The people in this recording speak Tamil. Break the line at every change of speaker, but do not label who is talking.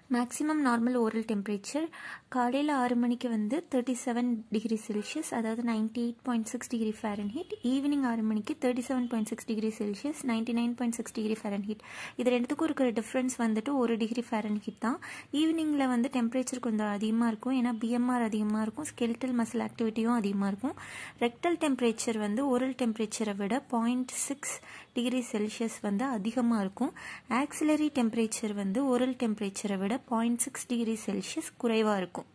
மேக்ஸிமம் நார்மல் ஓரல் டெம்பரேச்சர் காலையில் ஆறு மணிக்கு வந்து தேர்ட்டி செவன் டிகிரி செல்சியஸ் அதாவது ninety eight point six degree Fahrenheit evening ஆறு மணிக்கு thirty seven point six degree Celsius ninety nine point six degree Fahrenheit இது ரெண்டுத்துக்கும் இருக்கிற டிஃப்ரென்ஸ் வந்துட்டு ஒரு டிகிரி ஃபேரன் ஹீட் தான் ஈவினிங்கில் வந்து டெம்பரேச்சர் கொஞ்சம் அதிகமாக இருக்கும் ஏன்னா பிஎம்ஆர் அதிகமாக இருக்கும் ஸ்கெல்டல் மசில் ஆக்டிவிட்டியும் அதிகமாக இருக்கும் ரெக்டல் டெம்பரேச்சர் வந்து ஓரல் டெம்பரேச்சரை விட பாயிண்ட் சிக்ஸ் டிகிரி செல்சியஸ் வந்து அதிகமாக இருக்கும் ஆக்சிலரி டெம்பரேச்சர் வந்து ஓரல் டெம்பரேச்சரை விட பாயிண்ட் சிக்ஸ் டிகிரி செல்சியஸ் குறைவாக இருக்கும்